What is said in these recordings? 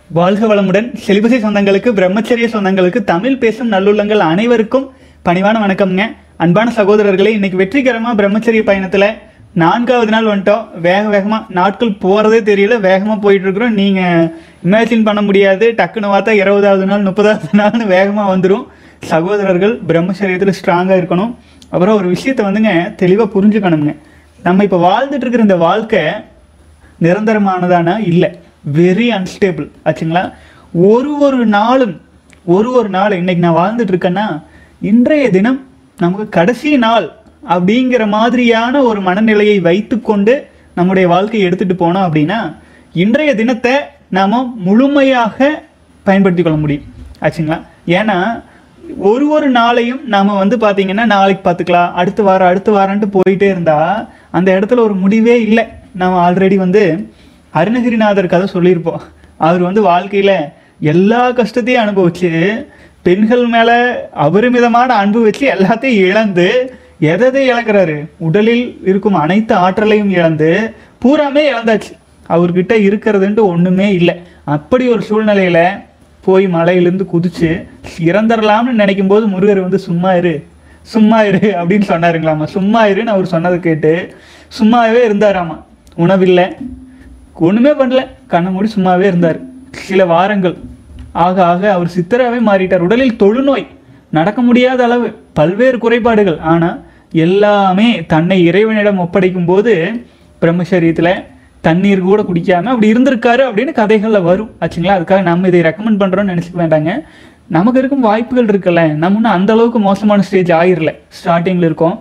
வாழ்க வளமுடன் செலிபசி சொந்தங்களுக்கு பிரம்மச்சரிய சொந்தங்களுக்கு தமிழ் பேசும் நல்லுள்ளங்கள் அனைவருக்கும் பணிவான வணக்கம்ங்க அன்பான சகோதரர்களே இன்னைக்கு வெற்றிகரமா பிரம்மச்சரிய பயணத்துல நான்காவது நாள் வந்துட்டோம் வேக வேகமா நாட்கள் போறதே தெரியல வேகமா போயிட்டு இருக்கிறோம் நீங்க இமேஜின் பண்ண முடியாது டக்குன்னு பார்த்தா இருபதாவது நாள் முப்பதாவது நாள்னு வேகமா வந்துடும் சகோதரர்கள் பிரம்மச்சரியத்தில் ஸ்ட்ராங்கா இருக்கணும் அப்புறம் ஒரு விஷயத்தை வந்துங்க தெளிவா புரிஞ்சுக்கணுங்க நம்ம இப்போ வாழ்ந்துட்டு இருக்கிற இந்த வாழ்க்கை நிரந்தரமானதானா இல்லை வெரி அன்ஸ்டேபிள் ஆச்சுங்களா ஒரு ஒரு நாளும் ஒரு ஒரு நாள் இன்னைக்கு நான் வாழ்ந்துட்டு இருக்கேன்னா இன்றைய தினம் நமக்கு கடைசி நாள் அப்படிங்கிற மாதிரியான ஒரு மனநிலையை வைத்துக்கொண்டு நம்முடைய வாழ்க்கையை எடுத்துட்டு போனோம் அப்படின்னா இன்றைய தினத்தை நாம முழுமையாக பயன்படுத்திக் கொள்ள முடியும் ஆச்சுங்களா ஏன்னா ஒரு ஒரு நாளையும் நாம வந்து பாத்தீங்கன்னா நாளைக்கு பார்த்துக்கலாம் அடுத்த வாரம் அடுத்த வாரம்ட்டு போயிட்டே இருந்தா அந்த இடத்துல ஒரு முடிவே இல்லை நம்ம ஆல்ரெடி வந்து அருணகிரிநாதர் கதை சொல்லியிருப்போம் அவர் வந்து வாழ்க்கையில எல்லா கஷ்டத்தையும் அனுபவிச்சு பெண்கள் மேல அபரிமிதமான அன்பு வச்சு எல்லாத்தையும் இழந்து எதை எதை இழக்கிறாரு உடலில் இருக்கும் அனைத்து ஆற்றலையும் இழந்து பூராமே இழந்தாச்சு அவர்கிட்ட இருக்கிறதுன்ட்டு ஒண்ணுமே இல்லை அப்படி ஒரு சூழ்நிலையில போய் மலையிலிருந்து குதிச்சு இறந்துடலாம்னு நினைக்கும் போது முருகர் வந்து சும்மா இரு சும்மா இரு அப்படின்னு சொன்னாருங்களாமா சும்மா இருன்னு அவர் சொன்னதை கேட்டு சும்மாவே இருந்தாராமா உணவில்லை ஒண்ணுமே பண்ணல கண்ணை மூடி சும்மாவே இருந்தார் சில வாரங்கள் ஆக ஆக அவர் சித்தராகவே மாறிட்டார் உடலில் தொழுநோய் நடக்க முடியாத அளவு பல்வேறு குறைபாடுகள் ஆனா எல்லாமே தன்னை இறைவனிடம் ஒப்படைக்கும் போது பிரம்மச்சரியத்துல தண்ணீர் கூட குடிக்காம அப்படி இருந்திருக்காரு அப்படின்னு கதைகள்ல வரும் ஆச்சுங்களா அதுக்காக நம்ம இதை ரெக்கமெண்ட் பண்றோம்னு நினைச்சுக்க வேண்டாங்க நமக்கு இருக்கும் வாய்ப்புகள் இருக்குல்ல நம்ம இன்னும் அந்த அளவுக்கு மோசமான ஸ்டேஜ் ஆயிரல ஸ்டார்டிங்ல இருக்கோம்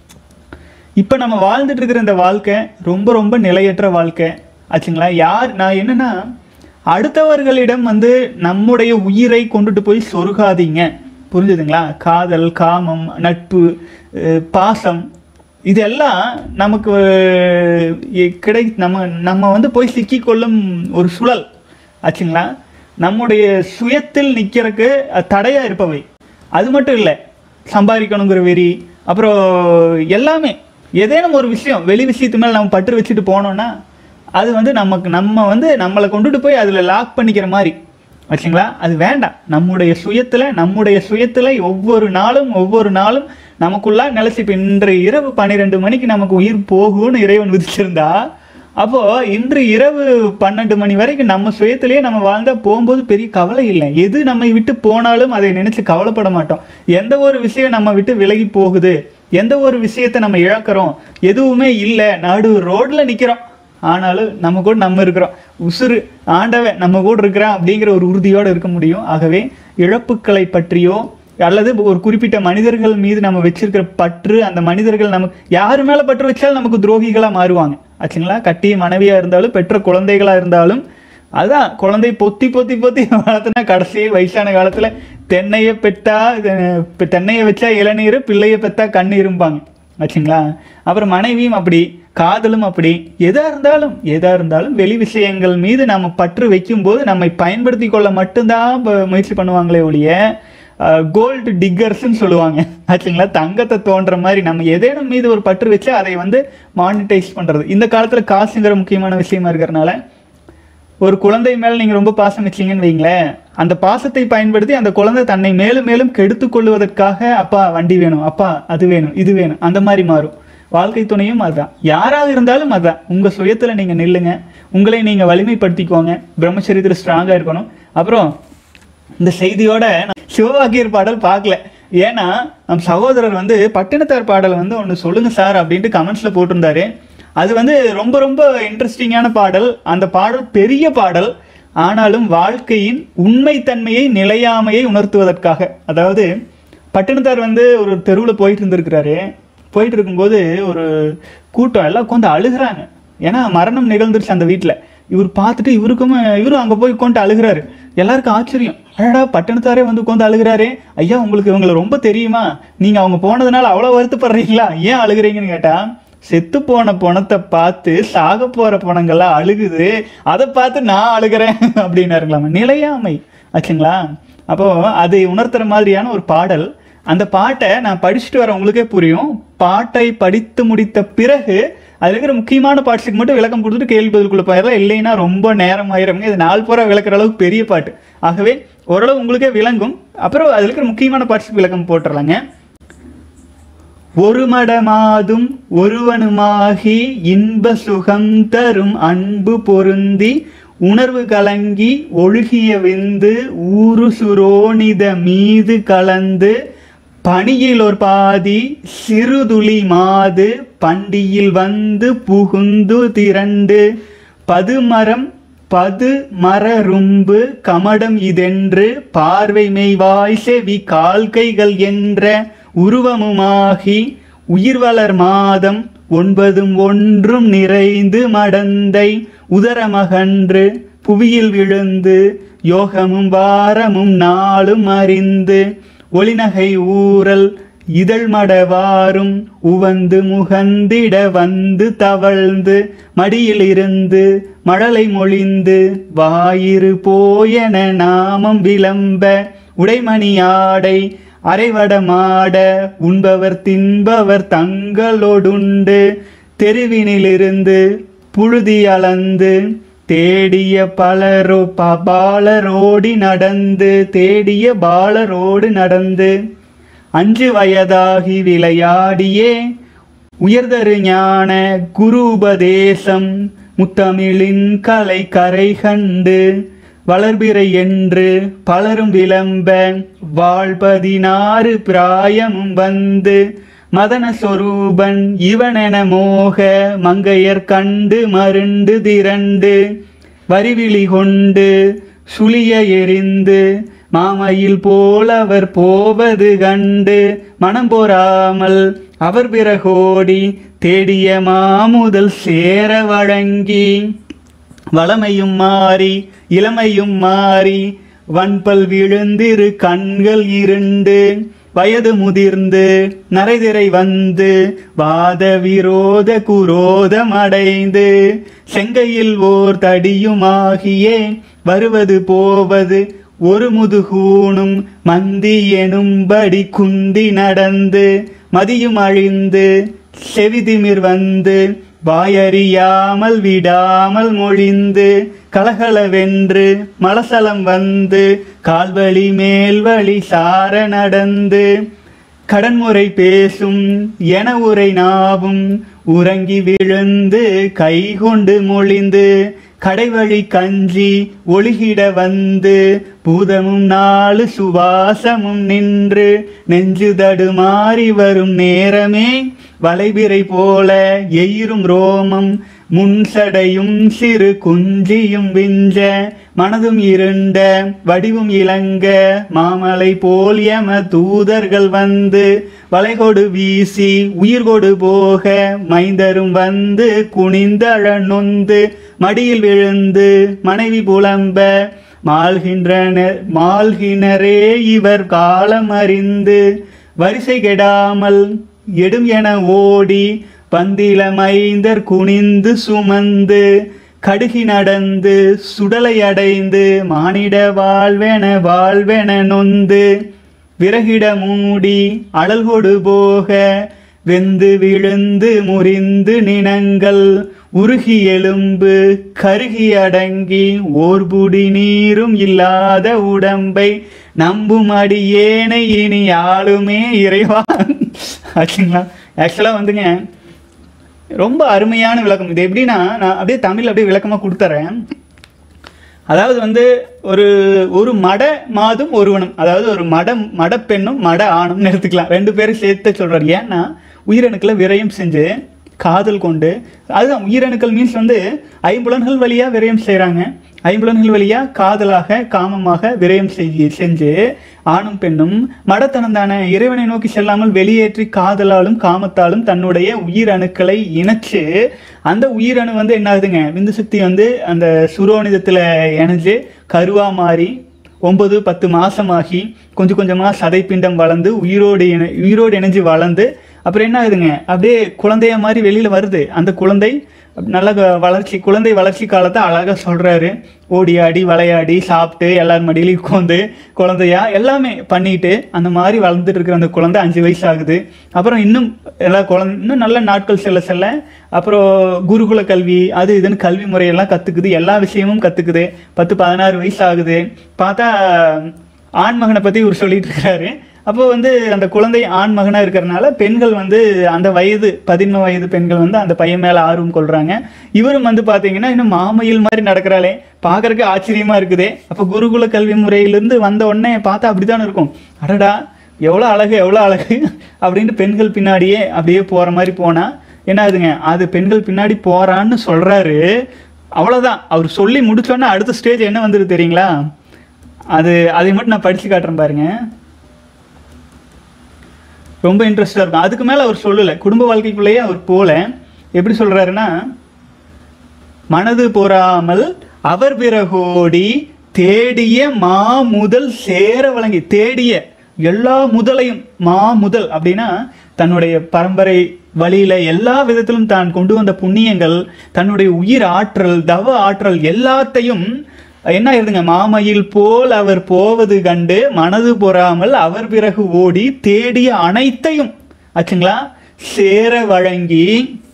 இப்போ நம்ம வாழ்ந்துட்டு இருக்கிற இந்த வாழ்க்கை ரொம்ப ரொம்ப நிலையற்ற வாழ்க்கை ஆச்சுங்களா யார் நான் என்னன்னா அடுத்தவர்களிடம் வந்து நம்முடைய உயிரை கொண்டுட்டு போய் சொருகாதீங்க புரிஞ்சுதுங்களா காதல் காமம் நட்பு அஹ், பாசம் இதெல்லாம் நமக்கு அஹ், கிடை நம்ம நம்ம வந்து போய் சிக்கிக்கொள்ளும் ஒரு சுழல் ஆச்சுங்களா நம்முடைய சுயத்தில் நிற்கிறதுக்கு தடையா இருப்பவை அது மட்டும் இல்லை சம்பாதிக்கணுங்கிற வெறி அப்புறம் எல்லாமே ஏதேனும் ஒரு விஷயம் வெளி விஷயத்து மேலே நம்ம பற்று வச்சுட்டு போனோம்னா அது வந்து நமக்கு நம்ம வந்து நம்மளை கொண்டுட்டு போய் அதில் லாக் பண்ணிக்கிற மாதிரி ஆச்சுங்களா அது வேண்டாம் நம்முடைய சுயத்தில் நம்முடைய சுயத்தில் ஒவ்வொரு நாளும் ஒவ்வொரு நாளும் நமக்குள்ளா நிலச்சி இப்போ இன்று இரவு பன்னிரெண்டு மணிக்கு நமக்கு உயிர் போகும்னு இறைவன் விதிச்சிருந்தா அப்போ இன்று இரவு பன்னெண்டு மணி வரைக்கும் நம்ம சுயத்திலேயே நம்ம வாழ்ந்தா போகும்போது பெரிய கவலை இல்லை எது நம்மை விட்டு போனாலும் அதை நினைச்சு கவலைப்பட மாட்டோம் எந்த ஒரு விஷயம் நம்ம விட்டு விலகி போகுது எந்த ஒரு விஷயத்தை நம்ம இழக்கிறோம் எதுவுமே இல்லை நடு ரோட்ல நிக்கிறோம் ஆனாலும் நம்ம கூட நம்ம இருக்கிறோம் உசுறு ஆண்டவன் நம்ம கூட இருக்கிறான் அப்படிங்கிற ஒரு உறுதியோடு இருக்க முடியும் ஆகவே இழப்புக்களை பற்றியோ அல்லது ஒரு குறிப்பிட்ட மனிதர்கள் மீது நம்ம வச்சிருக்கிற பற்று அந்த மனிதர்கள் நமக்கு யாரு மேல பற்று வச்சாலும் நமக்கு துரோகிகளா மாறுவாங்க ஆச்சுங்களா கட்டிய மனைவியா இருந்தாலும் பெற்ற குழந்தைகளா இருந்தாலும் அதான் குழந்தை பொத்தி பொத்தி பொத்தி வளர்த்துனா கடைசி வயசான காலத்துல தென்னையை பெத்தா அஹ், இப்ப தென்னையை வச்சா இளநீர் பிள்ளையை பெத்தா கண்ணீரும்பாங்க ஆச்சுங்களா அப்புறம் மனைவியும் அப்படி காதலும் அப்படி எதா இருந்தாலும் எதா இருந்தாலும் வெளி விஷயங்கள் மீது நம்ம பற்று வைக்கும்போது நம்மை பயன்படுத்தி கொள்ள மட்டும்தான் ப- முயற்சி பண்ணுவாங்களே ஒழிய கோல்டு டிக்கர்ஸ்ன்னு சொல்லுவாங்க ஆச்சுங்களா தங்கத்தை தோன்ற மாதிரி நம்ம ஏதேனும் மீது ஒரு பற்று வச்சு அதை வந்து மானிட்டைஸ் பண்றது இந்த காலத்துல காசுங்கிற முக்கியமான விஷயமா இருக்கிறனால ஒரு குழந்தை மேல நீங்க ரொம்ப பாசம் வச்சீங்கன்னு வைங்களேன் அந்த பாசத்தை பயன்படுத்தி அந்த குழந்தை தன்னை மேலும் மேலும் கெடுத்து கொள்வதற்காக அப்பா வண்டி வேணும் அப்பா அது வேணும் இது வேணும் அந்த மாதிரி மாறும் வாழ்க்கை துணையும் அதுதான் யாராக இருந்தாலும் அதுதான் உங்க சுயத்துல நீங்க நில்லுங்க உங்களை நீங்க வலிமைப்படுத்திக்கோங்க பிரம்மச்சரியத்துல ஸ்ட்ராங்கா இருக்கணும் அப்புறம் இந்த செய்தியோட நான் சிவவாக்கியர் பாடல் பார்க்கல ஏன்னா நம் சகோதரர் வந்து பட்டினத்தார் பாடல் வந்து ஒன்று சொல்லுங்க சார் அப்படின்ட்டு கமெண்ட்ஸ்ல போட்டிருந்தாரு அது வந்து ரொம்ப ரொம்ப இன்ட்ரெஸ்டிங்கான பாடல் அந்த பாடல் பெரிய பாடல் ஆனாலும் வாழ்க்கையின் உண்மைத்தன்மையை நிலையாமையை உணர்த்துவதற்காக அதாவது பட்டினத்தார் வந்து ஒரு தெருவில் போயிட்டு இருந்திருக்கிறாரு போயிட்டு இருக்கும்போது ஒரு கூட்டம் எல்லாம் உட்காந்து அழுகுறாங்க ஏன்னா மரணம் நிகழ்ந்துருச்சு அந்த வீட்டில் இவர் பார்த்துட்டு இவருக்கும் இவரும் அங்கே போய் உட்காந்து அழுகுறாரு எல்லாருக்கும் ஆச்சரியம் அடடா பட்டணத்தாரே வந்து உட்காந்து அழுகுறாரு ஐயா உங்களுக்கு இவங்களை ரொம்ப தெரியுமா நீங்க அவங்க போனதுனால அவ்வளோ வருத்தப்படுறீங்களா ஏன் அழுகுறீங்கன்னு கேட்டா செத்து போன பணத்தை பார்த்து சாக போற பணங்கள்லாம் அழுகுது அதை பார்த்து நான் அழுகிறேன் அப்படின்னாருங்களாம் நிலையாமை ஆச்சுங்களா அப்போ அதை உணர்த்துற மாதிரியான ஒரு பாடல் அந்த பாட்டை நான் படிச்சுட்டு வர உங்களுக்கே புரியும் பாட்டை படித்து முடித்த பிறகு அதில் இருக்கிற முக்கியமான பார்ட்ஸுக்கு மட்டும் விளக்கம் கொடுத்துட்டு கேள்வி பதிலுக்குள்ள போயிடலாம் இல்லைன்னா ரொம்ப நேரம் ஆயிருங்க இது நாள் பூரா விளக்குற அளவுக்கு பெரிய பாட்டு ஆகவே ஓரளவு உங்களுக்கே விளங்கும் அப்புறம் அதில் இருக்கிற முக்கியமான பார்ட்ஸுக்கு விளக்கம் போட்டுடலாங்க ஒரு மடமாதும் ஒருவனுமாகி இன்ப சுகம் தரும் அன்பு பொருந்தி உணர்வு கலங்கி ஒழுகிய விந்து ஊரு சுரோனித மீது கலந்து பணியில் ஒரு பாதி சிறுதுளி மாது பண்டியில் வந்து புகுந்து திரண்டு பதுமரம் பது மரரும்பு கமடம் இதென்று பார்வை மெய்வாய் செவி கால்கைகள் என்ற உருவமுமாகி உயிர்வளர் மாதம் ஒன்பதும் ஒன்றும் நிறைந்து மடந்தை உதரமகன்று புவியில் விழுந்து யோகமும் வாரமும் நாளும் அறிந்து ஒளிநகை ஊரல் இதழ் மடவாரும் உவந்து முகந்திட வந்து தவழ்ந்து மடியில் இருந்து மழலை மொழிந்து வாயிறு போயன நாமம் விளம்ப உடைமணி ஆடை அரைவடமாட உண்பவர் தின்பவர் தங்களோடுண்டு தெருவினிலிருந்து புழுதி அளந்து தேடிய பலரோ ப- பாலரோடி நடந்து தேடிய பாலரோடு நடந்து அஞ்சு வயதாகி விளையாடியே உயர்தரு ஞான குரு உபதேசம் முத்தமிழின் கலை கரை கண்டு வளர்பிறை என்று பலரும் விளம்ப வாழ்பதினாறு பிராயமும் வந்து மதன சொரூபன் இவனென மோக மங்கையர் கண்டு மருண்டு திரண்டு வரிவிழி கொண்டு சுழிய எரிந்து மாமையில் போல் அவர் போவது கண்டு மனம் பொறாமல் அவர் பிறகோடி தேடிய மாமுதல் சேர வழங்கி வளமையும் மாறி இளமையும் மாறி வன்பல் விழுந்திரு கண்கள் இருண்டு வயது முதிர்ந்து நரைதிரை வந்து வாத விரோத குரோதம் அடைந்து செங்கையில் ஓர் தடியுமாகியே வருவது போவது ஒரு முதுகூணும் மந்தி எனும்படி குந்தி நடந்து மதியும் அழிந்து செவிதிமிர் வந்து வாயறியாமல் விடாமல் மொழிந்து கலகலவென்று மலசலம் வந்து கால்வழி மேல்வழி சார நடந்து கடன்முறை பேசும் என உரை நாவும் உறங்கி விழுந்து கை கொண்டு மொழிந்து கடைவழி கஞ்சி ஒழுகிட வந்து பூதமும் நாலு சுவாசமும் நின்று நெஞ்சு தடுமாறி வரும் நேரமே வளைபிறை போல எயிரும் ரோமம் முன்சடையும் சிறு குஞ்சியும் விஞ்ச மனதும் இருண்ட வடிவும் இளங்க மாமலை போல் யம தூதர்கள் வந்து வளைகொடு வீசி உயிர்கொடு போக மைந்தரும் வந்து குனிந்தழ நொந்து மடியில் விழுந்து மனைவி புலம்ப மால்கின்றனர் மால்கினரே இவர் காலம் அறிந்து வரிசை கெடாமல் எடும் என ஓடி பந்தில மைந்தர் குனிந்து சுமந்து கடுகி நடந்து சுடலை அடைந்து மானிட வாழ்வென வாழ்வென நொந்து விறகிட மூடி அழல்கொடு போக வெந்து விழுந்து முறிந்து நினங்கள் உருகி எலும்பு கருகி அடங்கி ஓர்புடி நீரும் இல்லாத உடம்பை நம்பும் அடியேனை இனி ஆளுமே இறைவா ஆச்சுங்களா ஆக்சுவலாக வந்துங்க ரொம்ப அருமையான விளக்கம் இது எப்படின்னா நான் அப்படியே தமிழ் அப்படியே விளக்கமாக கொடுத்துறேன் அதாவது வந்து ஒரு ஒரு மட மாதும் ஒருவனும் அதாவது ஒரு மட மடப்பெண்ணும் மட ஆணும் எடுத்துக்கலாம் ரெண்டு பேரும் சேர்த்து சொல்றாரு ஏன்னா உயிரணுக்களை விரயம் செஞ்சு காதல் கொண்டு அதுதான் உயிரணுக்கள் மீன்ஸ் வந்து ஐம்புலன்கள் வழியா விரயம் செய்றாங்க ஐம்புலன்கள் வழியா காதலாக காமமாக விரயம் செய் செஞ்சு ஆணும் பெண்ணும் மடத்தனம் தானே இறைவனை நோக்கி செல்லாமல் வெளியேற்றி காதலாலும் காமத்தாலும் தன்னுடைய உயிரணுக்களை இணைச்சு அந்த உயிரணு வந்து என்ன ஆகுதுங்க விந்து சக்தி வந்து அந்த சுரோனிதத்துல இணைஞ்சு கருவா மாறி ஒன்பது பத்து மாசமாகி கொஞ்சம் கொஞ்சமாக சதைப்பிண்டம் வளர்ந்து உயிரோடு இணை உயிரோடு இணைஞ்சு வளர்ந்து அப்புறம் என்ன ஆகுதுங்க அப்படியே குழந்தைய மாதிரி வெளியில் வருது அந்த குழந்தை நல்ல க- வளர்ச்சி குழந்தை வளர்ச்சி காலத்தை அழகாக சொல்கிறாரு ஓடி ஆடி விளையாடி சாப்பிட்டு எல்லார் மடியிலையும் உட்காந்து குழந்தையா எல்லாமே பண்ணிட்டு அந்த மாதிரி வளர்ந்துட்டு இருக்கிற அந்த குழந்தை அஞ்சு வயசு ஆகுது அப்புறம் இன்னும் எல்லா குழந்தை இன்னும் நல்ல நாட்கள் செல்ல செல்ல அப்புறம் குருகுல கல்வி அது இதுன்னு கல்வி முறையெல்லாம் கற்றுக்குது எல்லா விஷயமும் கற்றுக்குது பத்து பதினாறு வயசு ஆகுது பார்த்தா ஆண் மகனை பற்றி இவர் சொல்லிட்டு இருக்கிறாரு அப்போ வந்து அந்த குழந்தை ஆண் மகனாக இருக்கிறனால பெண்கள் வந்து அந்த வயது பதினொன்று வயது பெண்கள் வந்து அந்த பையன் மேலே ஆர்வம் கொள்கிறாங்க இவரும் வந்து பார்த்தீங்கன்னா இன்னும் மாமயில் மாதிரி நடக்கிறாளே பார்க்கறதுக்கு ஆச்சரியமாக இருக்குதே அப்போ குருகுல கல்வி முறையிலிருந்து வந்த உடனே பார்த்தா அப்படித்தானே இருக்கும் அடடா எவ்வளோ அழகு எவ்வளோ அழகு அப்படின்ட்டு பெண்கள் பின்னாடியே அப்படியே போகிற மாதிரி போனால் என்ன ஆகுதுங்க அது பெண்கள் பின்னாடி போகிறான்னு சொல்கிறாரு அவ்வளோதான் அவர் சொல்லி முடிச்சோன்னே அடுத்த ஸ்டேஜ் என்ன வந்துருக்கு தெரியுங்களா அது அதை மட்டும் நான் படித்து காட்டுறேன் பாருங்க ரொம்ப இன்ட்ரெஸ்டாக இருக்கும் அதுக்கு மேலே அவர் சொல்லலை குடும்ப வாழ்க்கைக்குள்ளேயே அவர் போல எப்படி சொல்கிறாருன்னா மனது பொறாமல் அவர் பிறகோடி தேடிய மா முதல் சேர வழங்கி தேடிய எல்லா முதலையும் மா முதல் அப்படின்னா தன்னுடைய பரம்பரை வழியில எல்லா விதத்திலும் தான் கொண்டு வந்த புண்ணியங்கள் தன்னுடைய உயிர் ஆற்றல் தவ ஆற்றல் எல்லாத்தையும் என்ன ஆயிருதுங்க மாமையில் போல் அவர் போவது கண்டு மனது பொறாமல் அவர் பிறகு ஓடி தேடிய அனைத்தையும் ஆச்சுங்களா சேர வழங்கி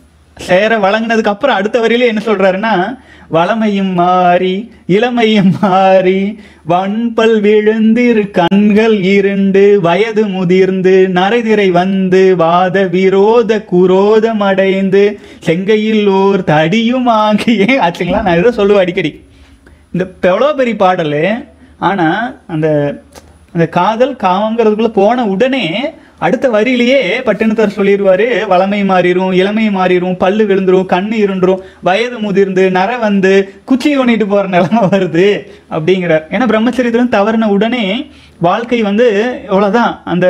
சேர வழங்கினதுக்கு அப்புறம் அடுத்த வரியில என்ன சொல்றாருன்னா வளமையும் மாறி இளமையும் மாறி வன்பல் விழுந்திரு கண்கள் இருண்டு வயது முதிர்ந்து நரைதிரை வந்து வாத விரோத குரோதம் அடைந்து செங்கையில் ஓர் தடியும் ஆகியே ஆச்சுங்களா நான் இதை சொல்லுவேன் அடிக்கடி இந்த எவ்வளோ பெரிய பாடல் ஆனால் அந்த அந்த காதல் காமங்கிறதுக்குள்ள போன உடனே அடுத்த வரியிலேயே பட்டினத்தார் சொல்லிடுவாரு வளமை மாறிடும் இளமை மாறிடும் பல்லு விழுந்துரும் கண்ணு இருண்டுரும் வயது முதிர்ந்து நர வந்து குச்சி கொண்டிட்டு போற நிலைமை வருது அப்படிங்கிறார் ஏன்னா பிரம்மச்சரியத்திலும் தவறின உடனே வாழ்க்கை வந்து எவ்வளோதான் அந்த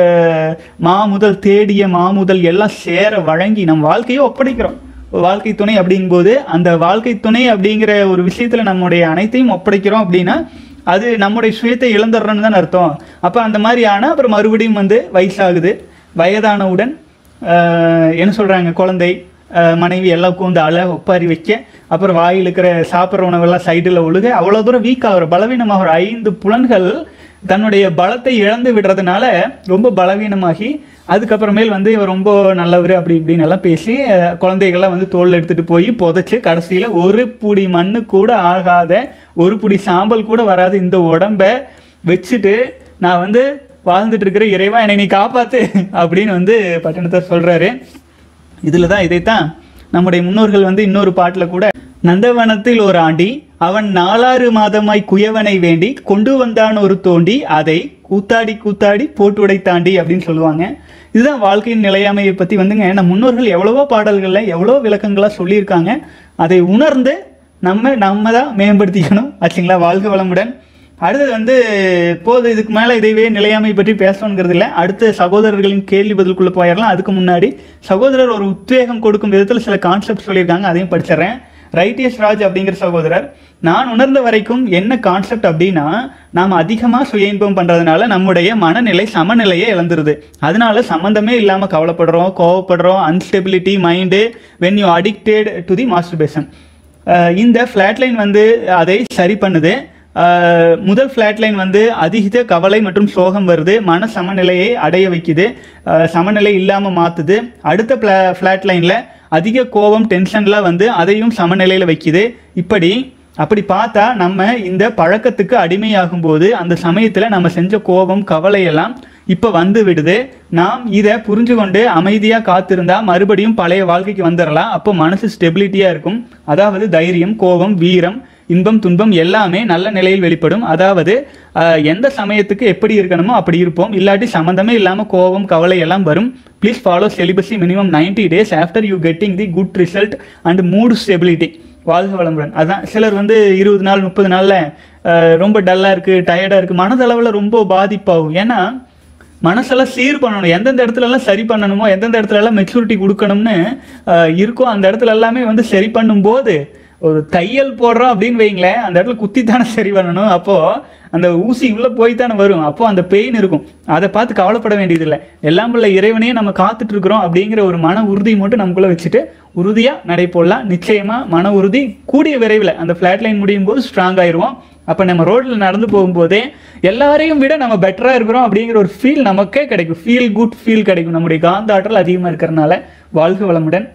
மாமுதல் தேடிய மாமுதல் எல்லாம் சேர வழங்கி நம் வாழ்க்கையை ஒப்படைக்கிறோம் வாழ்க்கை துணை அப்படிங்கும்போது அந்த வாழ்க்கை துணை அப்படிங்கிற ஒரு விஷயத்துல நம்முடைய அனைத்தையும் ஒப்படைக்கிறோம் அப்படின்னா அது நம்முடைய சுயத்தை இழந்துடுறோன்னு தான் அர்த்தம் அப்போ அந்த மாதிரி ஆனால் அப்புறம் மறுபடியும் வந்து வயசாகுது வயதானவுடன் ஆஹ், என்ன சொல்கிறாங்க குழந்தை ஆஹ், மனைவி எல்லாம் கூந்து அழ ஒப்பாரி வைக்க அப்புறம் வாயில் இருக்கிற சாப்பிட்ற உணவெல்லாம் சைடில் ஒழுக அவ்வளோ தூரம் வீக் ஆகிற பலவீனமாகிற ஐந்து புலன்கள் தன்னுடைய பலத்தை இழந்து விடுறதுனால ரொம்ப பலவீனமாகி அதுக்கப்புறமேல் வந்து இவர் ரொம்ப நல்லவர் அப்படி இப்படின்னு எல்லாம் பேசி அஹ், குழந்தைகள்லாம் வந்து தோல் எடுத்துட்டு போய் புதைச்சு கடைசியில் ஒரு புடி மண்ணு கூட ஆகாத ஒரு புடி சாம்பல் கூட வராத இந்த உடம்ப வச்சுட்டு நான் வந்து வாழ்ந்துட்டு இருக்கிற இறைவா என்னை நீ காப்பாத்து அப்படின்னு வந்து பட்டணத்தார் சொல்றாரு இதில் தான் இதைத்தான் நம்முடைய முன்னோர்கள் வந்து இன்னொரு பாட்டில் கூட நந்தவனத்தில் ஒரு ஆண்டி அவன் நாலாறு மாதமாய் குயவனை வேண்டி கொண்டு வந்தான் ஒரு தோண்டி அதை கூத்தாடி கூத்தாடி போட்டு உடைத்தாண்டி அப்படின்னு சொல்லுவாங்க இதுதான் வாழ்க்கையின் நிலையாமையை பற்றி வந்துங்க நம்ம முன்னோர்கள் எவ்வளவோ பாடல்களில் எவ்வளோ விளக்கங்களாக சொல்லியிருக்காங்க அதை உணர்ந்து நம்ம நம்ம தான் மேம்படுத்திக்கணும் ஆச்சுங்களா வாழ்க வளமுடன் அடுத்தது வந்து போது இதுக்கு மேலே இதைவே நிலையாமை பற்றி பேசணுங்கிறது இல்லை அடுத்த சகோதரர்களின் கேள்வி பதிலுக்குள்ளே போயிடலாம் அதுக்கு முன்னாடி சகோதரர் ஒரு உத்வேகம் கொடுக்கும் விதத்தில் சில கான்செப்ட் சொல்லியிருக்காங்க அதையும் படிச்சிடுறேன் ரைட்டியஸ் ராஜ் அப்படிங்கிற சகோதரர் நான் உணர்ந்த வரைக்கும் என்ன கான்செப்ட் அப்படின்னா நாம் அதிகமாக சுய இன்பம் பண்ணுறதுனால நம்முடைய மனநிலை சமநிலையை இழந்துருது அதனால சம்மந்தமே இல்லாமல் கவலைப்படுறோம் கோவப்படுறோம் unstability mind when you addicted to the masturbation இந்த ஃப்ளாட்லைன் வந்து அதை சரி பண்ணுது அஹ், முதல் ஃப்ளாட்லைன் வந்து அதிக கவலை மற்றும் சோகம் வருது மன சமநிலையை அடைய வைக்குது அஹ், சமநிலை இல்லாமல் மாற்றுது அடுத்த ஃப்ளா ஃப்ளாட்லைனில் அதிக கோபம் டென்ஷன்லாம் வந்து அதையும் சமநிலையில் வைக்குது இப்படி அப்படி பார்த்தா நம்ம இந்த பழக்கத்துக்கு அடிமையாகும் போது அந்த சமயத்தில் நம்ம செஞ்ச கோபம் கவலையெல்லாம் இப்போ வந்து விடுது நாம் இதை புரிஞ்சு கொண்டு அமைதியாக காத்திருந்தா மறுபடியும் பழைய வாழ்க்கைக்கு வந்துடலாம் அப்போ மனசு ஸ்டெபிலிட்டியாக இருக்கும் அதாவது தைரியம் கோபம் வீரம் இன்பம் துன்பம் எல்லாமே நல்ல நிலையில் வெளிப்படும் அதாவது ஆஹ், எந்த சமயத்துக்கு எப்படி இருக்கணுமோ அப்படி இருப்போம் இல்லாட்டி சம்மந்தமே இல்லாமல் கோபம் கவலை எல்லாம் வரும் please follow celibacy minimum 90 days after you getting the good result and mood stability வாழ்க வளமுடன் அதான் சிலர் வந்து இருபது நாள் முப்பது நாளில் ரொம்ப டல்லாக இருக்குது டயர்டாக இருக்குது மனதளவில் ரொம்ப பாதிப்பாகும் ஏன்னா மனசெல்லாம் சீர் பண்ணணும் எந்தெந்த இடத்துல எல்லாம் சரி பண்ணணுமோ எந்தெந்த இடத்துல எல்லாம் மெச்சூரிட்டி கொடுக்கணும்னு அஹ், இருக்கோ அந்த இடத்துல எல்லாமே வந்து சரி பண்ணும்போது ஒரு தையல் போடுறோம் அப்படின்னு வைங்களேன் அந்த இடத்துல குத்தி தானே சரி பண்ணணும் அப்போ அந்த ஊசி உள்ள போய் தானே வரும் அப்போ அந்த பெயின் இருக்கும் அதை பார்த்து கவலைப்பட வேண்டியதில்லை எல்லாம் உள்ள இறைவனையே நம்ம காத்துட்டு இருக்கிறோம் அப்படிங்கிற ஒரு மன உறுதி மட்டும் நமக்குள்ள வச்சுட்டு உறுதியா நடை போடலாம் நிச்சயமா மன உறுதி கூடிய விரைவில் அந்த ஃபிளாட் லைன் முடியும் போது ஸ்ட்ராங் ஆயிருவோம் அப்போ நம்ம ரோட்ல நடந்து போகும்போதே எல்லாரையும் விட நம்ம பெட்டரா இருக்கிறோம் அப்படிங்கிற ஒரு ஃபீல் நமக்கே கிடைக்கும் ஃபீல் குட் ஃபீல் கிடைக்கும் நம்முடைய காந்த ஆற்றல் அதிகமா இருக்கிறனால வாழ்க வளமுடன்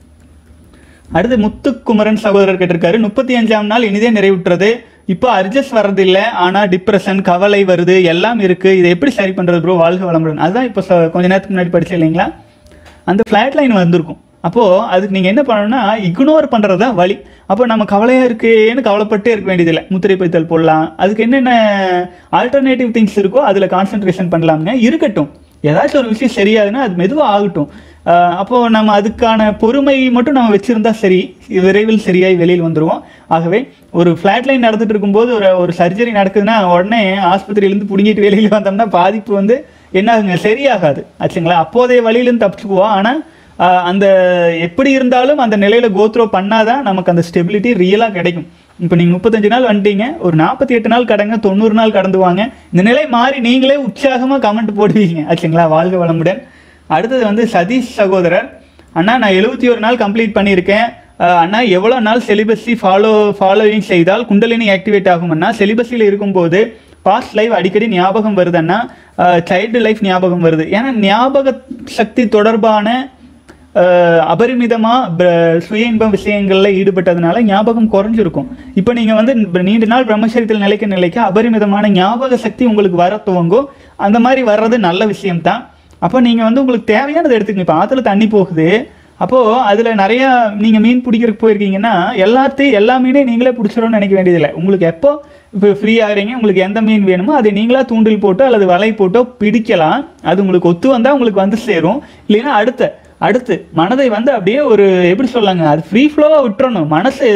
அடுத்து முத்துக்குமரன் சகோதரர் கேட்டிருக்காரு முப்பத்தி அஞ்சாம் நாள் இனிதே நிறைவுற்றது இப்போ அர்ஜஸ்ட் வர்றதில்லை ஆனா டிப்ரெஷன் கவலை வருது எல்லாம் இருக்கு இதை எப்படி சரி பண்றது ப்ரோ வாழ்க வளமுடன் அதுதான் இப்போ ச- கொஞ்ச நேரத்துக்கு முன்னாடி படிச்சேன் இல்லைங்களா அந்த ஃபிளாட் லைன் வந்திருக்கும் அப்போ அதுக்கு நீங்க என்ன பண்ணணும்னா இக்னோர் பண்றது தான் வழி அப்போ நம்ம கவலையா இருக்கேன்னு கவலைப்பட்டே இருக்க வேண்டியதில்லை முத்திரை பைத்தல் போடலாம் அதுக்கு என்னென்ன ஆல்டர்னேட்டிவ் திங்ஸ் இருக்கோ அதுல கான்சென்ட்ரேஷன் பண்ணலாம்ங்க இருக்கட்டும் ஏதாச்சும் ஒரு விஷயம் சரியாகுதுன்னா அது மெதுவாக ஆகட்டும் ஆஹ் அப்போ நம்ம அதுக்கான பொறுமை மட்டும் நம்ம வச்சிருந்தா சரி விரைவில் சரியாய் வெளியில் வந்துருவோம் ஆகவே ஒரு ஃபிளாட் லைன் நடந்துட்டு இருக்கும்போது ஒரு ஒரு சர்ஜரி நடக்குதுன்னா உடனே ஆஸ்பத்திரியிலேருந்து பிடுங்கிட்டு வெளியில் வந்தோம்னா பாதிப்பு வந்து என்ன ஆகுங்க சரியாகாது ஆச்சுங்களா அப்போதைய வழியிலேருந்து தப்பிச்சுக்குவோம் ஆனால் அந்த எப்படி இருந்தாலும் அந்த நிலையில கோத்ரோ பண்ணாதான் நமக்கு அந்த ஸ்டெபிலிட்டி ரியலாக கிடைக்கும் இப்போ நீங்கள் முப்பத்தஞ்சு நாள் வந்துட்டீங்க ஒரு நாற்பத்தி எட்டு நாள் கடங்க தொண்ணூறு நாள் கடந்து வாங்க இந்த நிலை மாறி நீங்களே உற்சாகமாக கமெண்ட் போடுவீங்க ஆச்சுங்களா வாழ்க வளமுடன் அடுத்தது வந்து சதீஷ் சகோதரர் அண்ணா நான் எழுபத்தி ஒரு நாள் கம்ப்ளீட் பண்ணியிருக்கேன் அஹ் அண்ணா எவ்வளோ நாள் செலிபஸி ஃபாலோ ஃபாலோவிங் செய்தால் குண்டலினி ஆக்டிவேட் ஆகும் அண்ணா செலிபஸியில் இருக்கும்போது பாஸ்ட் லைஃப் அடிக்கடி ஞாபகம் வருது அண்ணா சைல்டு லைஃப் ஞாபகம் வருது ஏன்னா ஞாபக சக்தி தொடர்பான அஹ், அபரிமிதமா ப- சுய இன்ப விஷயங்கள்ல ஈடுபட்டதுனால ஞாபகம் குறைஞ்சிருக்கும் இப்போ நீங்க வந்து இப்ப நீண்ட நாள் பிரம்மச்சரியத்தில் நிலைக்க நிலைக்க அபரிமிதமான ஞாபக சக்தி உங்களுக்கு வர துவங்கும் அந்த மாதிரி வர்றது நல்ல விஷயம்தான் அப்போ நீங்க வந்து உங்களுக்கு தேவையானதை எடுத்துக்கங்க இப்போ ஆத்துல தண்ணி போகுது அப்போ அதுல நிறைய நீங்க மீன் பிடிக்கிறதுக்கு போயிருக்கீங்கன்னா எல்லாத்தையும் எல்லா மீனையும் நீங்களே பிடிச்சிடணும்னு நினைக்க வேண்டியதில்லை உங்களுக்கு எப்போ இப்போ ஃப்ரீ ஆகிறீங்க உங்களுக்கு எந்த மீன் வேணுமோ அதை நீங்களா தூண்டில் போட்டோ அல்லது வலை போட்டோ பிடிக்கலாம் அது உங்களுக்கு ஒத்து வந்தா உங்களுக்கு வந்து சேரும் இல்லைன்னா அடுத்த அடுத்து மனதை வந்து அப்படியே ஒரு எப்படி சொல்லாங்க அது ஃப்ரீ ஃப்ளோவாக விட்டுறணும் மனசு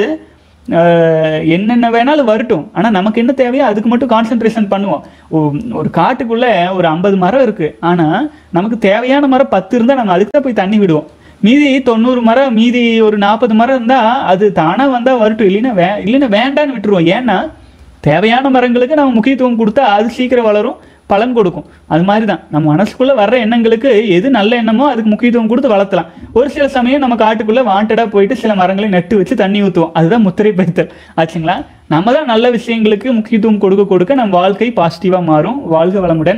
ஆஹ், என்னென்ன வேணாலும் வரட்டும் ஆனால் நமக்கு என்ன தேவையோ அதுக்கு மட்டும் கான்சென்ட்ரேஷன் பண்ணுவோம் ஒ- ஒரு காட்டுக்குள்ள ஒரு ஐம்பது மரம் இருக்கு ஆனால் நமக்கு தேவையான மரம் பத்து இருந்தால் நம்ம அதுக்கு தான் போய் தண்ணி விடுவோம் மீதி தொண்ணூறு மரம் மீதி ஒரு நாற்பது மரம் இருந்தால் அது தானாக வந்தால் வரட்டும் இல்லைன்னா வே இல்லைன்னா வேண்டான்னு விட்டுருவோம் ஏன்னா தேவையான மரங்களுக்கு நம்ம முக்கியத்துவம் கொடுத்தா அது சீக்கிரம் வளரும் பலன் கொடுக்கும் அது மாதிரி தான் நம்ம மனசுக்குள்ள வர்ற எண்ணங்களுக்கு எது நல்ல எண்ணமோ அதுக்கு முக்கியத்துவம் கொடுத்து வளர்த்தலாம் ஒரு சில சமயம் நம்ம காட்டுக்குள்ள வாண்டடா போயிட்டு சில மரங்களை நட்டு வச்சு தண்ணி ஊற்றுவோம் அதுதான் முத்திரை பைத்தல் ஆச்சுங்களா நம்ம தான் நல்ல விஷயங்களுக்கு முக்கியத்துவம் கொடுக்க கொடுக்க நம்ம வாழ்க்கை பாசிட்டிவா மாறும் வாழ்க வளமுடன்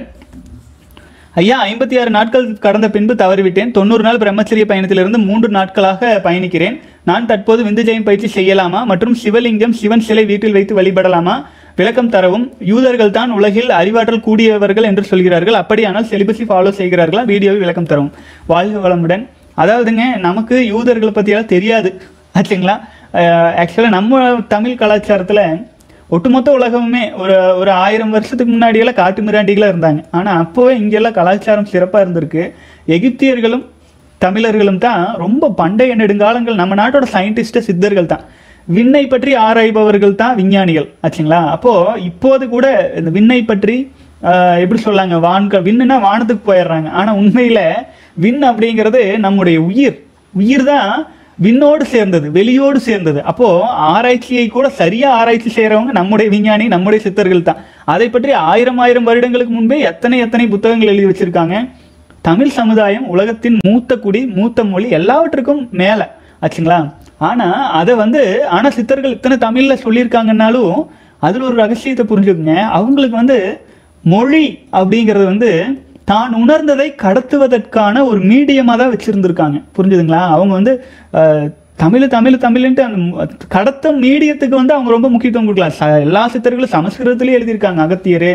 ஐயா ஐம்பத்தி ஆறு நாட்கள் கடந்த பின்பு தவறிவிட்டேன் தொண்ணூறு நாள் பிரம்மச்சரிய பயணத்திலிருந்து மூன்று நாட்களாக பயணிக்கிறேன் நான் தற்போது விந்து ஜெயம் பயிற்சி செய்யலாமா மற்றும் சிவலிங்கம் சிவன் சிலை வீட்டில் வைத்து வழிபடலாமா விளக்கம் தரவும் யூதர்கள் தான் உலகில் அறிவாற்றல் கூடியவர்கள் என்று சொல்கிறார்கள் அப்படியானால் செலிபஸை ஃபாலோ செய்கிறார்களா வீடியோவை விளக்கம் தரவும் வாழ்க வளமுடன் அதாவதுங்க நமக்கு யூதர்களை பற்றியெல்லாம் தெரியாது ஆச்சுங்களா ஆக்சுவலாக நம்ம தமிழ் கலாச்சாரத்தில் ஒட்டுமொத்த உலகமுமே ஒரு ஒரு ஆயிரம் வருஷத்துக்கு முன்னாடியெல்லாம் காட்டு மிராண்டிகளா இருந்தாங்க ஆனா அப்போவே இங்கெல்லாம் கலாச்சாரம் சிறப்பா இருந்திருக்கு எகிப்தியர்களும் தமிழர்களும் தான் ரொம்ப பண்டைய நெடுங்காலங்கள் நம்ம நாட்டோட சயின்டிஸ்ட் சித்தர்கள் தான் விண்ணை பற்றி ஆராய்பவர்கள் தான் விஞ்ஞானிகள் ஆச்சுங்களா அப்போ இப்போது கூட இந்த விண்ணை பற்றி ஆஹ், எப்படி சொல்லாங்க வான்க விண்ணுனா வானத்துக்கு போயிடுறாங்க ஆனா உண்மையில விண் அப்படிங்கிறது நம்முடைய உயிர் உயிர் தான் விண்ணோடு சேர்ந்தது வெளியோடு சேர்ந்தது அப்போ ஆராய்ச்சியை கூட சரியா ஆராய்ச்சி செய்யறவங்க நம்முடைய விஞ்ஞானி நம்முடைய சித்தர்கள் தான் அதை பற்றி ஆயிரம் ஆயிரம் வருடங்களுக்கு முன்பே எத்தனை எத்தனை புத்தகங்கள் எழுதி வச்சிருக்காங்க தமிழ் சமுதாயம் உலகத்தின் மூத்த குடி மூத்த மொழி எல்லாவற்றுக்கும் மேல ஆச்சுங்களா ஆனா அதை வந்து ஆனா சித்தர்கள் இத்தனை தமிழ்ல சொல்லியிருக்காங்கன்னாலும் அதுல ஒரு ரகசியத்தை புரிஞ்சுக்குங்க அவங்களுக்கு வந்து மொழி அப்படிங்கிறது வந்து தான் உணர்ந்ததை கடத்துவதற்கான ஒரு மீடியமாக தான் வச்சிருந்திருக்காங்க புரிஞ்சுதுங்களா அவங்க வந்து அஹ், தமிழ் தமிழ் தமிழ்ன்ட்டு அந்த மு- கடத்த மீடியத்துக்கு வந்து அவங்க ரொம்ப முக்கியத்துவம் கொடுக்கலாம் ச- எல்லா சித்தர்களும் சமஸ்கிருதத்திலேயே எழுதியிருக்காங்க அகத்தியர்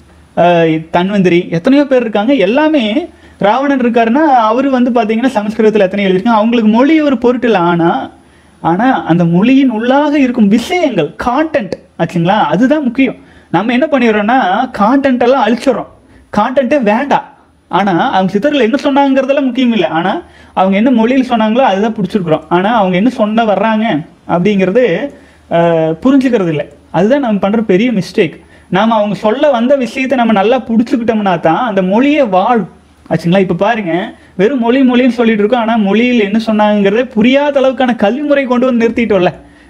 அஹ், தன்வந்திரி எத்தனையோ பேர் இருக்காங்க எல்லாமே ராவணன் இருக்காருன்னா அவரு வந்து பார்த்தீங்கன்னா சமஸ்கிருதத்தில் எத்தனை எழுதியிருக்காங்க அவங்களுக்கு மொழி ஒரு பொருட்டில் ஆனால் ஆனா அந்த மொழியின் உள்ளாக இருக்கும் விஷயங்கள் கான்டென்ட் ஆச்சுங்களா அதுதான் முக்கியம் நம்ம என்ன பண்ணிடுறோம்னா கான்டென்ட் எல்லாம் அழிச்சிடுறோம் கான்டென்ட்டே வேண்டாம் ஆனா அவங்க சித்தர்கள் என்ன சொன்னாங்கிறதெல்லாம் முக்கியம் இல்லை ஆனா அவங்க என்ன மொழியில் சொன்னாங்களோ அதுதான் பிடிச்சிருக்கிறோம் ஆனா அவங்க என்ன சொன்ன வர்றாங்க அப்படிங்கிறது அஹ், புரிஞ்சுக்கிறது இல்லை அதுதான் நம்ம பண்ற பெரிய மிஸ்டேக் நாம அவங்க சொல்ல வந்த விஷயத்தை நம்ம நல்லா புடிச்சுக்கிட்டோம்னா தான் அந்த மொழியே வாழும் ஆச்சுங்களா இப்போ பாருங்க வெறும் மொழி மொழின்னு சொல்லிட்டு இருக்கோம் ஆனால் மொழியில் என்ன சொன்னாங்கிறதே புரியாத அளவுக்கான கல்வி முறை கொண்டு வந்து நிறுத்திட்டோம்ல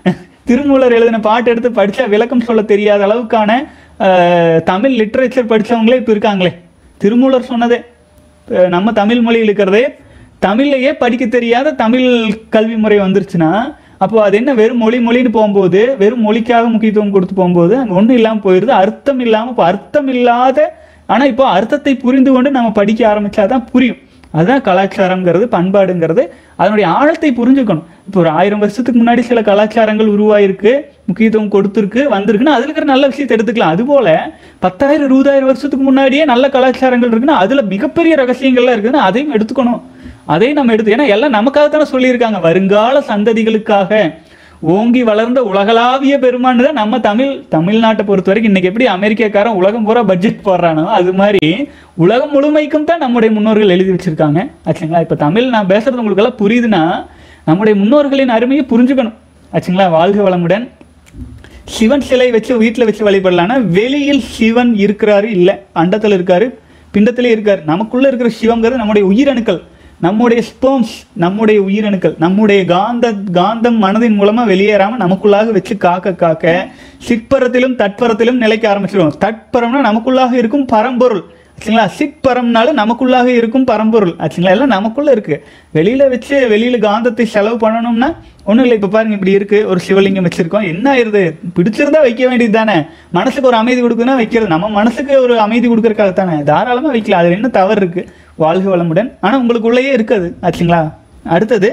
திருமூலர் எழுதின பாட்டு எடுத்து படிச்சா விளக்கம் சொல்ல தெரியாத அளவுக்கான அஹ், தமிழ் லிட்ரேச்சர் படிச்சவங்களே இப்போ இருக்காங்களே திருமூலர் சொன்னதே அஹ், நம்ம தமிழ் மொழியில் இருக்கிறதே தமிழ்லையே படிக்க தெரியாத தமிழ் கல்வி முறை வந்துருச்சுன்னா அப்போ அது என்ன வெறும் மொழி மொழின்னு போகும்போது வெறும் மொழிக்காக முக்கியத்துவம் கொடுத்து போகும்போது அங்கே ஒன்றும் இல்லாமல் போயிடுது அர்த்தம் இல்லாமல் இப்போ அர்த்தம் இல்லாத ஆனால் இப்போ அர்த்தத்தை புரிந்து கொண்டு நம்ம படிக்க ஆரம்பிச்சாதான் புரியும் அதுதான் கலாச்சாரங்கிறது பண்பாடுங்கிறது அதனுடைய ஆழத்தை புரிஞ்சுக்கணும் இப்போ ஒரு ஆயிரம் வருஷத்துக்கு முன்னாடி சில கலாச்சாரங்கள் உருவாயிருக்கு முக்கியத்துவம் கொடுத்துருக்கு வந்திருக்குன்னா அதுல இருக்கிற நல்ல விஷயத்தை எடுத்துக்கலாம் அதுபோல பத்தாயிரம் இருபதாயிரம் வருஷத்துக்கு முன்னாடியே நல்ல கலாச்சாரங்கள் இருக்குன்னா அதுல மிகப்பெரிய ரகசியங்கள்லாம் இருக்குன்னா அதையும் எடுத்துக்கணும் அதையும் நம்ம எடுத்து ஏன்னா எல்லாம் நமக்காக தானே சொல்லியிருக்காங்க வருங்கால சந்ததிகளுக்காக ஓங்கி வளர்ந்த உலகளாவிய பெருமான்னு தான் நம்ம தமிழ் தமிழ்நாட்டை பொறுத்த வரைக்கும் இன்னைக்கு எப்படி அமெரிக்காக்காரன் உலகம் பூரா பட்ஜெட் போடுறானோ அது மாதிரி உலகம் முழுமைக்கும் தான் நம்முடைய முன்னோர்கள் எழுதி வச்சிருக்காங்க ஆச்சுங்களா இப்போ தமிழ் நான் பேசுறது உங்களுக்கு எல்லாம் புரியுதுன்னா நம்முடைய முன்னோர்களின் அருமையை புரிஞ்சுக்கணும் ஆச்சுங்களா வாழ்க வளமுடன் சிவன் சிலை வச்சு வீட்டில் வச்சு வழிபடலாம்னா வெளியில் சிவன் இருக்கிறாரு இல்லை அண்டத்தில் இருக்காரு பிண்டத்திலே இருக்காரு நமக்குள்ள இருக்கிற சிவங்கிறது நம்முடைய உயிரணுக்கள் நம்முடைய ஸ்போம்ஸ் நம்முடைய உயிரணுக்கள் நம்முடைய காந்த காந்தம் மனதின் மூலமா வெளியேறாம நமக்குள்ளாக வச்சு காக்க காக்க சிற்பரத்திலும் தட்பரத்திலும் நிலைக்க ஆரம்பிச்சிடும் தட்பரம்னா நமக்குள்ளாக இருக்கும் பரம்பொருள் ஆச்சுங்களா சிற்பரம்னாலும் நமக்குள்ளாக இருக்கும் பரம்பொருள் ஆச்சுங்களா எல்லாம் நமக்குள்ள இருக்கு வெளியில வச்சு வெளியில காந்தத்தை செலவு பண்ணணும்னா ஒண்ணும் இல்லை இப்ப பாருங்க இப்படி இருக்கு ஒரு சிவலிங்கம் வச்சிருக்கோம் என்ன ஆயிருது பிடிச்சிருந்தா வைக்க வேண்டியது தானே மனசுக்கு ஒரு அமைதி கொடுக்குன்னா வைக்கிறது நம்ம மனசுக்கு ஒரு அமைதி கொடுக்கறதுக்காக தானே தாராளமா வைக்கலாம் அதுல என்ன தவறு இருக்கு வாழ்க வளமுடன் ஆனா உங்களுக்குள்ளேயே இருக்காது ஆச்சுங்களா அடுத்தது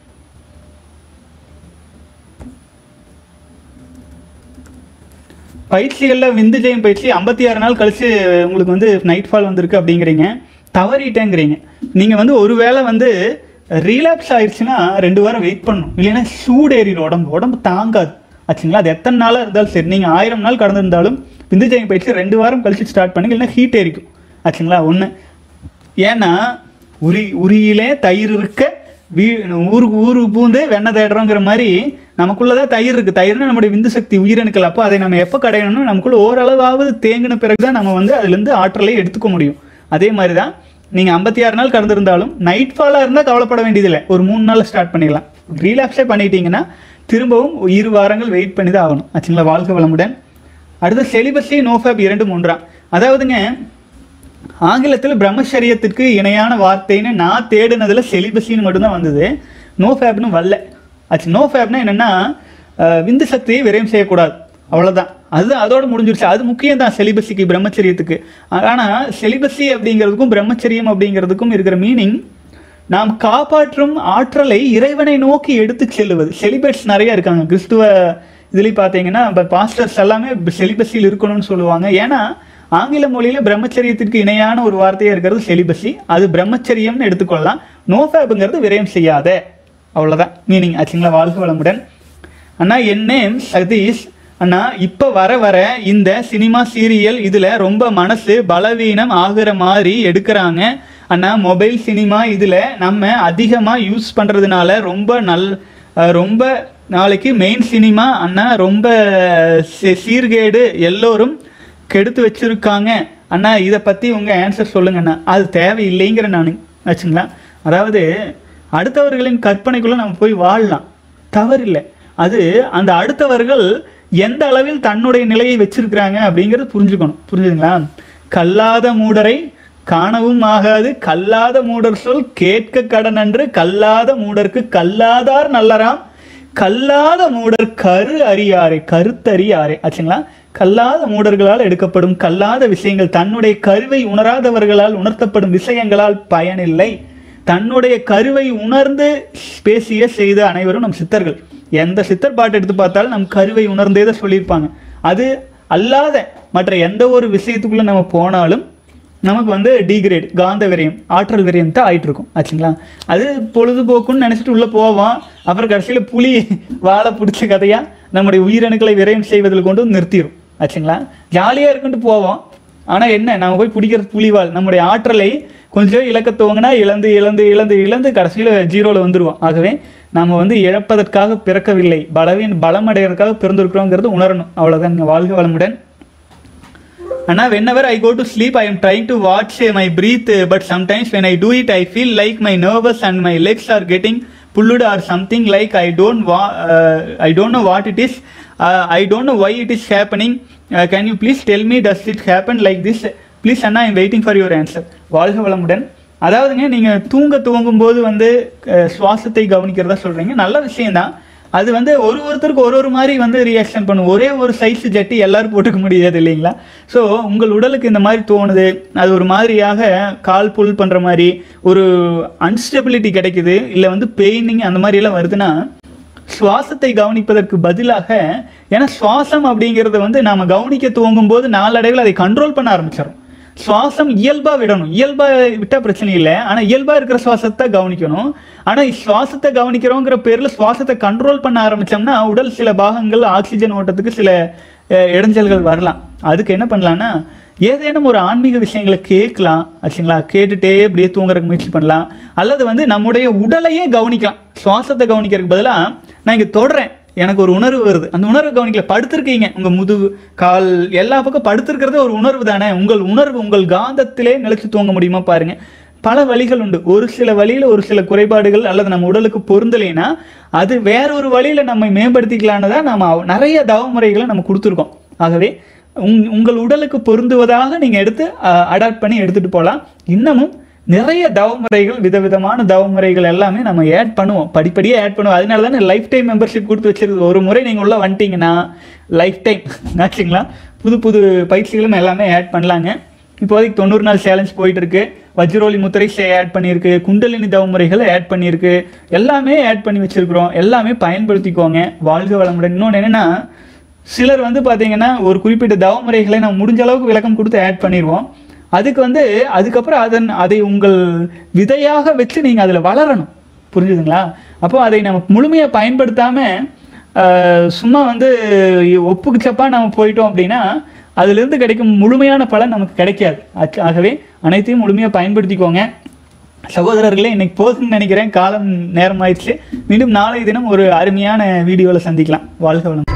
பயிற்சிகளில் விந்து ஜெயம் பயிற்சி ஐம்பத்தி ஆறு நாள் கழிச்சு உங்களுக்கு வந்து நைட் ஃபால் வந்திருக்கு அப்படிங்கிறீங்க தவறிட்டேங்கிறீங்க நீங்கள் வந்து ஒருவேளை வந்து ரீலாப்ஸ் ஆயிடுச்சுன்னா ரெண்டு வாரம் வெயிட் பண்ணணும் இல்லைன்னா சூடு ஏறிடும் உடம்பு உடம்பு தாங்காது ஆச்சுங்களா அது எத்தனை நாளாக இருந்தாலும் சரி நீங்கள் ஆயிரம் நாள் கடந்திருந்தாலும் விந்து ஜெயம் பயிற்சி ரெண்டு வாரம் கழிச்சு ஸ்டார்ட் பண்ணுங்க இல்லைன்னா ஹீட் ஏறிக்கும் ஆச்சுங்களா ஒன்று ஏன்னா உரி உரியிலே தயிர் இருக்க வீ ஊருக்கு ஊருக்கு பூந்து வெண்ணெய் தேடுறோங்கிற மாதிரி நமக்குள்ளதான் தயிர் இருக்கு தயிர்னா நம்முடைய விந்து சக்தி உயிரணுக்கள் அப்போ அதை நம்ம எப்போ கடையணும்னா நமக்குள்ள ஓரளவாவது தேங்கின பிறகுதான் நம்ம வந்து அதுலேருந்து ஆற்றலை எடுத்துக்க முடியும் அதே மாதிரி தான் நீங்கள் ஐம்பத்தி ஆறு நாள் கடந்திருந்தாலும் நைட் ஃபாலாக இருந்தால் கவலைப்பட வேண்டியதில்லை ஒரு மூணு நாள் ஸ்டார்ட் பண்ணிடலாம் ரீலாக்ஸே பண்ணிட்டீங்கன்னா திரும்பவும் இரு வாரங்கள் வெயிட் பண்ணி தான் ஆகணும் ஆச்சுங்களா வாழ்க்கை வளமுடன் அடுத்து செலிபஸி நோஃபேப் இரண்டு மூன்றாம் அதாவதுங்க ஆங்கிலத்தில் பிரம்மச்சரியத்திற்கு இணையான வார்த்தைன்னு நான் தேடினதுல செலிபஸின்னு மட்டும்தான் வந்தது நோ ஃபேப்னு வரல ஆச்சு நோ ஃபேப்னா என்னன்னா அஹ், விந்து சக்தியை விரயம் செய்யக்கூடாது அவ்வளவுதான் அது அதோட முடிஞ்சிருச்சு அது முக்கியம் தான் செலிபஸிக்கு பிரம்மச்சரியத்துக்கு ஆனால் செலிபஸி அப்படிங்கிறதுக்கும் பிரம்மச்சரியம் அப்படிங்கிறதுக்கும் இருக்கிற மீனிங் நாம் காப்பாற்றும் ஆற்றலை இறைவனை நோக்கி எடுத்து செல்லுவது செலிபேட்ஸ் நிறைய இருக்காங்க கிறிஸ்துவ இதுலேயும் பார்த்தீங்கன்னா பாஸ்டர்ஸ் எல்லாமே செலிபஸியில் இருக்கணும்னு சொல்லுவாங்க ஏன்னா ஆங்கில மொழியில பிரம்மச்சரியத்திற்கு இணையான ஒரு வார்த்தையா இருக்கிறது செலிபஸி அது பிரம்மச்சரியம்னு எடுத்துக்கொள்ளலாம் நோஃபேபுங்கிறது விரயம் செய்யாத அவ்வளவுதான் மீனிங் ஆச்சுங்களா வாழ்க வளமுடன் அண்ணா என் நேம் சதீஷ் அண்ணா இப்போ வர வர இந்த சினிமா சீரியல் இதில் ரொம்ப மனசு பலவீனம் ஆகுற மாதிரி எடுக்கிறாங்க அண்ணா மொபைல் சினிமா இதில் நம்ம அதிகமாக யூஸ் பண்ணுறதுனால ரொம்ப நல் அஹ் ரொம்ப நாளைக்கு மெயின் சினிமா அண்ணா ரொம்ப சீ- சீர்கேடு எல்லோரும் கெடுத்து வச்சிருக்காங்க அண்ணா இதை பற்றி உங்கள் ஆன்சர் சொல்லுங்க அண்ணா அது தேவையில்லைங்கிற நான் ஆச்சுங்களா அதாவது அடுத்தவர்களின் கற்பனைக்குள்ளே நம்ம போய் வாழலாம் தவறில்லை அது அந்த அடுத்தவர்கள் எந்த அளவில் தன்னுடைய நிலையை வச்சிருக்கிறாங்க அப்படிங்கிறது புரிஞ்சுக்கணும் புரிஞ்சுதுங்களா கல்லாத மூடரை காணவும் ஆகாது கல்லாத மூடர் சொல் கேட்க கடன் அன்று கல்லாத மூடர்க்கு கல்லாதார் நல்லராம் கல்லாத மூடர் கரு அறியாரே கருத்தறியாரே ஆச்சுங்களா கல்லாத மூடர்களால் எடுக்கப்படும் கல்லாத விஷயங்கள் தன்னுடைய கருவை உணராதவர்களால் உணர்த்தப்படும் விஷயங்களால் பயனில்லை தன்னுடைய கருவை உணர்ந்து பேசிய செய்த அனைவரும் நம் சித்தர்கள் எந்த சித்தர் பாட்டு எடுத்து பார்த்தாலும் நம் கருவை உணர்ந்தே தான் சொல்லியிருப்பாங்க அது அல்லாத மற்ற எந்த ஒரு விஷயத்துக்குள்ள நம்ம போனாலும் நமக்கு வந்து டிகிரேட் காந்த விரயம் ஆற்றல் விரயம் தான் ஆயிட்டு இருக்கும் ஆச்சுங்களா அது பொழுதுபோக்குன்னு நினைச்சிட்டு உள்ள போவோம் அப்புறம் கடைசியில புலி வாழை பிடிச்ச கதையா நம்முடைய உயிரணுக்களை விரயம் செய்வதில் கொண்டு வந்து நிறுத்திடும் ஆச்சுங்களா ஜாலியா இருக்குன்ட்டு போவோம் ஆனா என்ன நாம போய் பிடிக்கிறது புலிவால் நம்முடைய ஆற்றலை கொஞ்சம் இழக்க துவங்கினா இழந்து இழந்து இழந்து இழந்து கடைசியில ஜீரோல வந்துருவோம் ஆகவே நாம வந்து இழப்பதற்காக பிறக்கவில்லை பலவீன் பலம் அடைகிறதுக்காக பிறந்திருக்கிறோங்கிறது உணரணும் அவ்வளவுதான் வாழ்க வளமுடன் Anna, whenever I go to sleep, I am trying to watch uh, my breath, uh, but sometimes when I do it, I feel like my nerves and my legs are getting pulled or something like I don't வா I don't know what it is I don't know why it is happening can you please tell me does it happen like this please அண்ணா I'm waiting for your answer வாழ்க வளமுடன் அதாவதுங்க நீங்கள் தூங்க துவங்கும்போது வந்து அஹ், சுவாசத்தை கவனிக்கிறதா சொல்கிறீங்க நல்ல விஷயம்தான் அது வந்து ஒரு ஒருத்தருக்கு ஒரு ஒரு மாதிரி வந்து ரியாக்ஷன் பண்ணும் ஒரே ஒரு சைஸ் ஜட்டி எல்லாரும் போட்டுக்க முடியாது இல்லைங்களா ஸோ உங்கள் உடலுக்கு இந்த மாதிரி தோணுது அது ஒரு மாதிரியாக கால் புல் பண்ணுற மாதிரி ஒரு அன்ஸ்டெபிலிட்டி கிடைக்குது இல்லை வந்து பெயினிங் அந்த மாதிரி எல்லாம் வருதுன்னா சுவாசத்தை கவனிப்பதற்கு பதிலாக ஏன்னா சுவாசம் அப்படிங்கிறது வந்து நாம கவனிக்க துவங்கும் போது நாளடைவில் அதை கண்ட்ரோல் பண்ண ஆரம்பிச்சிடும் சுவாசம் இயல்பா விடணும் இயல்பா விட்டா பிரச்சனை இல்லை ஆனா இயல்பா இருக்கிற சுவாசத்தை கவனிக்கணும் ஆனா சுவாசத்தை கவனிக்கிறோங்கிற பேர்ல சுவாசத்தை கண்ட்ரோல் பண்ண ஆரம்பிச்சோம்னா உடல் சில பாகங்கள் ஆக்சிஜன் ஓட்டத்துக்கு சில அஹ், இடைஞ்சல்கள் வரலாம் அதுக்கு என்ன பண்ணலாம்னா ஏதேனும் ஒரு ஆன்மீக விஷயங்களை கேட்கலாம் ஆச்சுங்களா கேட்டுட்டே அப்படியே தூங்குறதுக்கு முயற்சி பண்ணலாம் அல்லது வந்து நம்முடைய உடலையே கவனிக்கலாம் சுவாசத்தை கவனிக்கிறதுக்கு பதிலாக நான் இங்கே தொடறேன் எனக்கு ஒரு உணர்வு வருது அந்த உணர்வு கவனிக்கல படுத்திருக்கீங்க உங்க முதுகு கால் எல்லா பக்கம் படுத்திருக்கிறதே ஒரு உணர்வு தானே உங்கள் உணர்வு உங்கள் காந்தத்திலே நிலைச்சு தூங்க முடியுமா பாருங்க பல வழிகள் உண்டு ஒரு சில வழியில ஒரு சில குறைபாடுகள் அல்லது நம்ம உடலுக்கு பொருந்தலைன்னா அது வேற ஒரு வழியில நம்மை மேம்படுத்திக்கலான்னு தான் நம்ம அவ- நிறைய தவ முறைகளை நம்ம கொடுத்துருக்கோம் ஆகவே உங் உங்கள் உடலுக்கு பொருந்துவதாக நீங்க எடுத்து அடாப்ட் பண்ணி எடுத்துட்டு போகலாம் இன்னமும் நிறைய தவமுறைகள் விதவிதமான தவமுறைகள் எல்லாமே நம்ம ஆட் பண்ணுவோம் படிப்படியாக ஆட் பண்ணுவோம் அதனால தானே லைஃப் டைம் மெம்பர்ஷிப் கொடுத்து வச்சிருக்கு ஒரு முறை நீங்கள் உள்ள வந்துட்டீங்கன்னா லைஃப் டைம் ஆச்சுங்களா புது புது பயிற்சிகளும் எல்லாமே ஆட் பண்ணலாங்க இப்போதைக்கு தொண்ணூறு நாள் சேலஞ்ச் போயிட்டு இருக்கு வஜ்ரோலி முத்திரை ஆட் பண்ணியிருக்கு குண்டலினி தவமுறைகள் ஆட் பண்ணியிருக்கு எல்லாமே ஆட் பண்ணி வச்சிருக்கிறோம் எல்லாமே பயன்படுத்திக்கோங்க வாழ்க வளமுடன் இன்னொன்று என்னன்னா சிலர் வந்து பார்த்தீங்கன்னா ஒரு குறிப்பிட்ட தவமுறைகளை நம்ம முடிஞ்ச அளவுக்கு விளக்கம் கொடுத்து ஆட் பண்ணிடுவோம் அதுக்கு வந்து அதுக்கப்புறம் அதன் அதை உங்கள் விதையாக வச்சு நீங்கள் அதில் வளரணும் புரிஞ்சுதுங்களா அப்போ அதை நம்ம முழுமையாக பயன்படுத்தாமல் சும்மா வந்து ஒப்புக்கு சப்பா நம்ம போயிட்டோம் அப்படின்னா அதிலிருந்து கிடைக்கும் முழுமையான பலன் நமக்கு கிடைக்காது ஆச்சு- ஆகவே அனைத்தையும் முழுமையாக பயன்படுத்திக்கோங்க சகோதரர்களே இன்னைக்கு போதுன்னு நினைக்கிறேன் காலம் நேரம் ஆயிடுச்சு மீண்டும் நாளை தினம் ஒரு அருமையான வீடியோவில் சந்திக்கலாம் வாழ்க வளம்